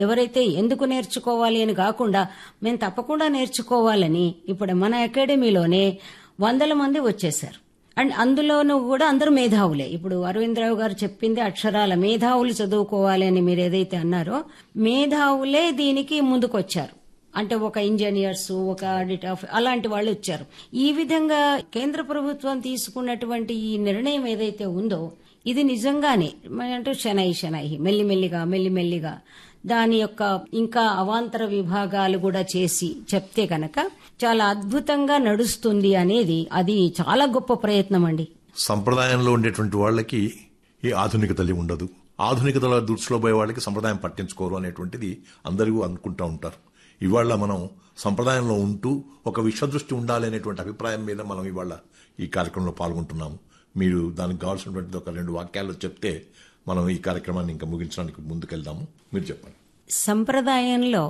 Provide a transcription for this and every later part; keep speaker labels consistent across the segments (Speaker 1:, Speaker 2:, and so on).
Speaker 1: ఎవరైతే ఎందుకు నేర్చుకోవాలి అని కాకుండా మేము తప్పకుండా నేర్చుకోవాలని ఇప్పుడు మన అకాడమీలోనే వందల మంది వచ్చేశారు అండ్ అందులోనూ కూడా అందరూ మేధావులే ఇప్పుడు అరవిందరావు గారు చెప్పింది అక్షరాల మేధావులు చదువుకోవాలి అని మీరు ఏదైతే అన్నారో మేధావులే దీనికి ముందుకొచ్చారు అంటే ఒక ఇంజనీర్స్ ఒక ఆడిట్ ఆఫ్ అలాంటి వాళ్ళు వచ్చారు ఈ విధంగా కేంద్ర ప్రభుత్వం తీసుకున్నటువంటి ఈ నిర్ణయం ఏదైతే ఉందో ఇది నిజంగానే అంటే శనై శనై మెల్లిమెల్లిగా మెల్లిమెల్లిగా దాని యొక్క ఇంకా అవాంతర విభాగాలు కూడా చేసి చెప్తే కనుక చాలా అద్భుతంగా నడుస్తుంది అనేది అది చాలా గొప్ప ప్రయత్నం అండి
Speaker 2: సంప్రదాయంలో ఉండేటువంటి వాళ్ళకి ఈ ఆధునికతలి ఉండదు ఆధునికతల దృష్టిలో పోయే వాళ్ళకి సంప్రదాయం పట్టించుకోరు అనేటువంటిది అందరూ అనుకుంటూ ఉంటారు ఇవాళ మనం సంప్రదాయంలో ఉంటూ ఒక విశ్వదృష్టి ఉండాలి అనేటువంటి అభిప్రాయం మీద మనం ఇవాళ ఈ కార్యక్రమంలో పాల్గొంటున్నాము మీరు దానికి కావాల్సినటువంటి ఒక రెండు వాక్యాలు చెప్తే మనం ఈ కార్యక్రమాన్ని ఇంకా ముగించడానికి ముందుకెళ్దాము మీరు చెప్పండి
Speaker 1: సంప్రదాయంలో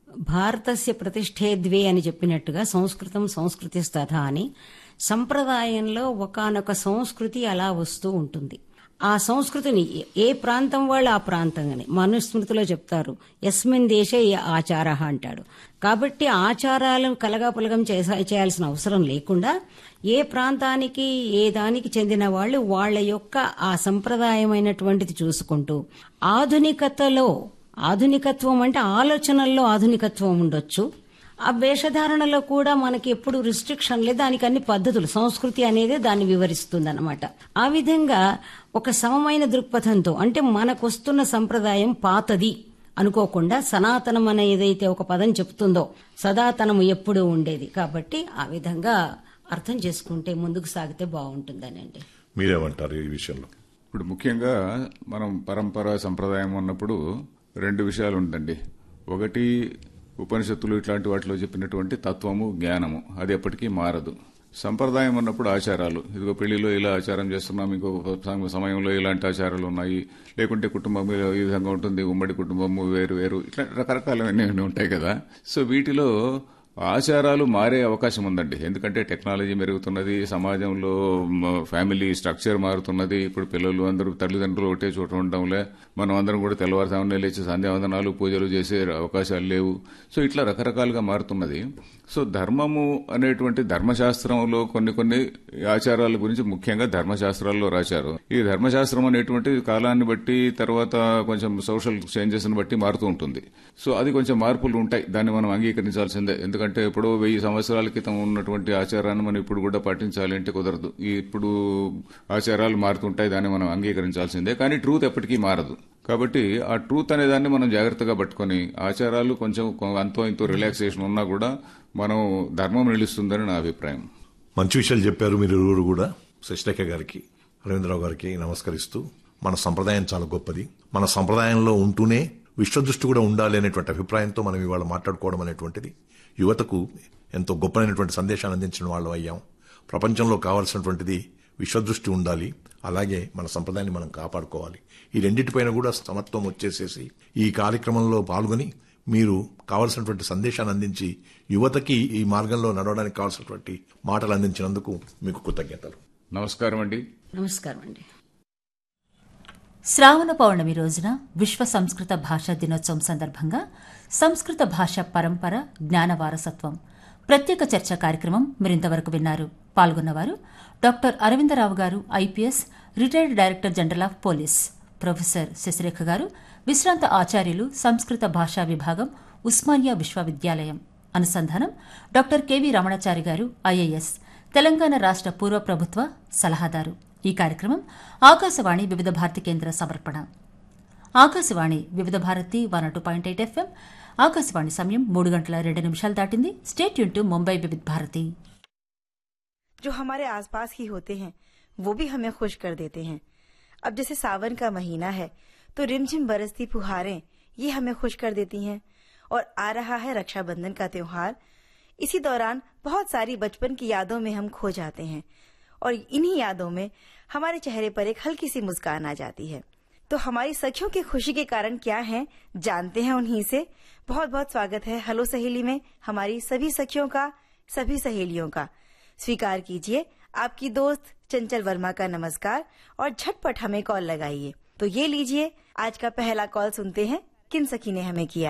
Speaker 1: భారతస్య ప్రతిష్ఠే ద్వే అని చెప్పినట్టుగా సంస్కృతం సంస్కృతి స్తథ అని సంప్రదాయంలో ఒకనొక సంస్కృతి అలా వస్తూ ఉంటుంది ఆ సంస్కృతిని ఏ ప్రాంతం వాళ్ళు ఆ ప్రాంతంగానే మనుస్మృతిలో చెప్తారు ఎస్మిన్ దేశే ఏ ఆచార అంటాడు కాబట్టి ఆచారాలను కలగాపులగం చేయాల్సిన అవసరం లేకుండా ఏ ప్రాంతానికి ఏ దానికి చెందిన వాళ్ళు వాళ్ళ యొక్క ఆ సంప్రదాయమైనటువంటిది చూసుకుంటూ ఆధునికతలో ఆధునికత్వం అంటే ఆలోచనల్లో ఆధునికత్వం ఉండొచ్చు ఆ వేషధారణలో కూడా మనకి ఎప్పుడు రిస్ట్రిక్షన్ లేదు దానికి అన్ని పద్ధతులు సంస్కృతి అనేది దాన్ని వివరిస్తుంది అనమాట ఆ విధంగా ఒక సమమైన దృక్పథంతో అంటే మనకొస్తున్న సంప్రదాయం పాతది అనుకోకుండా సనాతనం అనే ఏదైతే ఒక పదం చెప్తుందో సదాతనము ఎప్పుడూ ఉండేది కాబట్టి ఆ విధంగా అర్థం చేసుకుంటే ముందుకు సాగితే బాగుంటుందనండి
Speaker 2: మీరేమంటారు ఈ విషయంలో
Speaker 3: ఇప్పుడు ముఖ్యంగా మనం పరంపర సంప్రదాయం అన్నప్పుడు రెండు విషయాలు ఉందండి ఒకటి ఉపనిషత్తులు ఇట్లాంటి వాటిలో చెప్పినటువంటి తత్వము జ్ఞానము అది ఎప్పటికీ మారదు సంప్రదాయం అన్నప్పుడు ఆచారాలు ఇదిగో పెళ్లిలో ఇలా ఆచారం చేస్తున్నాం ఇంకో సమయంలో ఇలాంటి ఆచారాలు ఉన్నాయి లేకుంటే కుటుంబం ఈ విధంగా ఉంటుంది ఉమ్మడి కుటుంబము వేరు వేరు ఇట్లా రకరకాలవన్నీ ఉంటాయి కదా సో వీటిలో ఆచారాలు మారే అవకాశం ఉందండి ఎందుకంటే టెక్నాలజీ మెరుగుతున్నది సమాజంలో ఫ్యామిలీ స్ట్రక్చర్ మారుతున్నది ఇప్పుడు పిల్లలు అందరూ తల్లిదండ్రులు ఒకటే చోట ఉండడంలే మనం అందరం కూడా తెల్లవారుజామునే లేచి సంధ్యావందనాలు పూజలు చేసే అవకాశాలు లేవు సో ఇట్లా రకరకాలుగా మారుతున్నది సో ధర్మము అనేటువంటి ధర్మశాస్త్రంలో కొన్ని కొన్ని ఆచారాల గురించి ముఖ్యంగా ధర్మశాస్త్రాల్లో రాశారు ఈ ధర్మశాస్త్రం అనేటువంటి కాలాన్ని బట్టి తర్వాత కొంచెం సోషల్ చేంజెస్ బట్టి మారుతూ ఉంటుంది సో అది కొంచెం మార్పులు ఉంటాయి దాన్ని మనం అంగీకరించాల్సిందే ఎందుకంటే ఎప్పుడో వెయ్యి సంవత్సరాల క్రితం ఉన్నటువంటి ఆచారాన్ని మనం ఇప్పుడు కూడా పాటించాలి అంటే కుదరదు ఈ ఇప్పుడు ఆచారాలు మారుతుంటాయి దాన్ని మనం అంగీకరించాల్సిందే కానీ ట్రూత్ ఎప్పటికీ మారదు కాబట్టి ఆ ట్రూత్ అనే దాన్ని మనం జాగ్రత్తగా పట్టుకొని ఆచారాలు కొంచెం అంతో ఇంతో రిలాక్సేషన్ ఉన్నా కూడా మనం ధర్మం నిలుస్తుందని నా అభిప్రాయం
Speaker 2: మంచి విషయాలు చెప్పారు మీరు ఇరువురు కూడా శశిరేఖ గారికి రవీంద్రరావు గారికి నమస్కరిస్తూ మన సంప్రదాయం చాలా గొప్పది మన సంప్రదాయంలో ఉంటూనే విశ్వదృష్టి కూడా ఉండాలి అనేటువంటి అభిప్రాయంతో మనం ఇవాళ మాట్లాడుకోవడం అనేటువంటిది యువతకు ఎంతో గొప్పనైనటువంటి సందేశాన్ని అందించిన వాళ్ళు అయ్యాం ప్రపంచంలో కావాల్సినటువంటిది విశ్వదృష్టి ఉండాలి అలాగే మన సంప్రదాయాన్ని మనం కాపాడుకోవాలి ఈ రెండింటిపైన కూడా సమత్వం వచ్చేసేసి ఈ కార్యక్రమంలో పాల్గొని మీరు కావలసినటువంటి సందేశాన్ని అందించి యువతకి ఈ మార్గంలో నడవడానికి కావాల్సినటువంటి మాటలు అందించినందుకు మీకు కృతజ్ఞతలు
Speaker 3: నమస్కారం అండి
Speaker 1: నమస్కారం అండి
Speaker 4: శ్రావణ పౌర్ణమి రోజున విశ్వ సంస్కృత భాషా దినోత్సవం సందర్భంగా సంస్కృత భాష పరంపర జ్ఞాన వారసత్వం ప్రత్యేక చర్చ కార్యక్రమం మరింతవరకు విన్నారు పాల్గొన్నవారు డాక్టర్ అరవిందరావు గారు IPS retired director general of police professor Sasirekha గారు విశ్రాంత ఆచార్యులు సంస్కృత భాషా విభాగం ఉస్మానియా విశ్వవిద్యాలయం అనుసంధానం డాక్టర్ కెవి రమణాచారి గారు ఐఏఎస్ తెలంగాణ రాష్ట్ర పూర్వ ప్రభుత్వ సలహాదారు ఈ కార్యక్రమం ఆకాశవాణి వివిధ భారతి కేంద్ర సమర్పణ Akashvani Vividh Bharati one two point eight FM Akashvani సమయం మూడు గంటల రెండు నిమిషాలు దాటింది స్టేట్ యూన్ టు ముంబై వివిధ భారతి
Speaker 5: जो हमारे आसपास ही होते हैं वो भी हमें खुश कर देते हैं अब जैसे सावन का महीना है तो रिमझिम बरसती फुहारें ये हमें खुश कर देती हैं और आ रहा है रक्षाबंधन का त्योहार इसी दौरान बहुत सारी बचपन की यादों में हम खो जाते हैं और इन्हीं यादों में हमारे चेहरे पर एक हल्की सी मुस्कान आ जाती है तो हमारी सखियों की खुशी के कारण क्या है जानते हैं उन्हीं से बहुत बहुत स्वागत है हेलो सहेली में हमारी सभी सखियों का सभी सहेलियों का स्वीकार कीजिए आपकी दोस्त चंचल वर्मा का नमस्कार और झटपट हमें कॉल लगाइए तो ये लीजिए आज का पहला कॉल सुनते हैं किन सखी ने हमें किया